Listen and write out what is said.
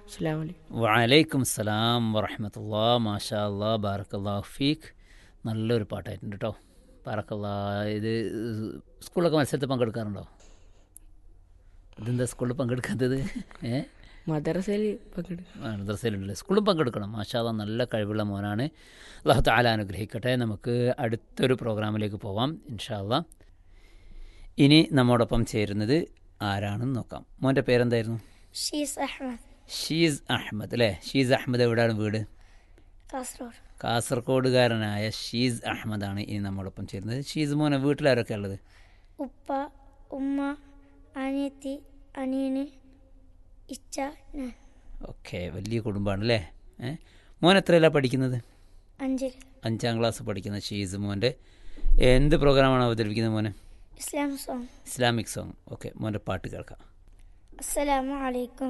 അസ്സാം വലൈക്കും വലൈക്കും സലാം വറഹമത്തല്ലാ മാഷാ അല്ലാ ബാറക്കല്ലാ ഫീഖ് നല്ലൊരു പാട്ടായിട്ടുണ്ട് കേട്ടോ ബാറക്കല്ലാ ഇത് സ്കൂളൊക്കെ മത്സരത്തിൽ പങ്കെടുക്കാറുണ്ടോ ഇതെന്താ സ്കൂളിൽ പങ്കെടുക്കാത്തത് ഏ മദ്രസയിൽ പങ്കെടുക്കും മദ്രസയിലുണ്ടല്ലേ സ്കൂളും പങ്കെടുക്കണം മാഷാല്ല നല്ല കഴിവുള്ള മോനാണ് അള്ളാഹു താല അനുഗ്രഹിക്കട്ടെ നമുക്ക് അടുത്തൊരു പ്രോഗ്രാമിലേക്ക് പോവാം ഇൻഷാല്ല ഇനി നമ്മോടൊപ്പം ചേരുന്നത് ആരാണെന്ന് നോക്കാം മോൻ്റെ പേരെന്തായിരുന്നു ഷീസ് അഹമ്മദ് ഷീസ് അഹമ്മദ് അല്ലേ ഷീസ് അഹമ്മദ് എവിടെയാണ് വീട് കാസർഗോഡ് കാസർഗോഡുകാരനായ ഷീസ് അഹമ്മദാണ് ഇനി നമ്മോടൊപ്പം ചേരുന്നത് ഷീസ് മോനെ വീട്ടിലാരൊക്കെ ഉള്ളത് ഉപ്പ ഉമ്മ അനിയത്തി അനിയന് ഇച്ച ഞാൻ ഓക്കെ വലിയ കുടുംബമാണ് അല്ലേ ഏ മോൻ എത്രയല്ല പഠിക്കുന്നത് അഞ്ചിൽ അഞ്ചാം ക്ലാസ് പഠിക്കുന്ന ഷീസ് മോൻ്റെ എന്ത് പ്രോഗ്രാമാണ് അവതരിപ്പിക്കുന്നത് മോനെ ഇസ്ലാം സോങ് ഇസ്ലാമിക് സോങ് ഓക്കെ മോൻ്റെ പാട്ട് കേൾക്കാം അസ്സലാമു അലൈക്കും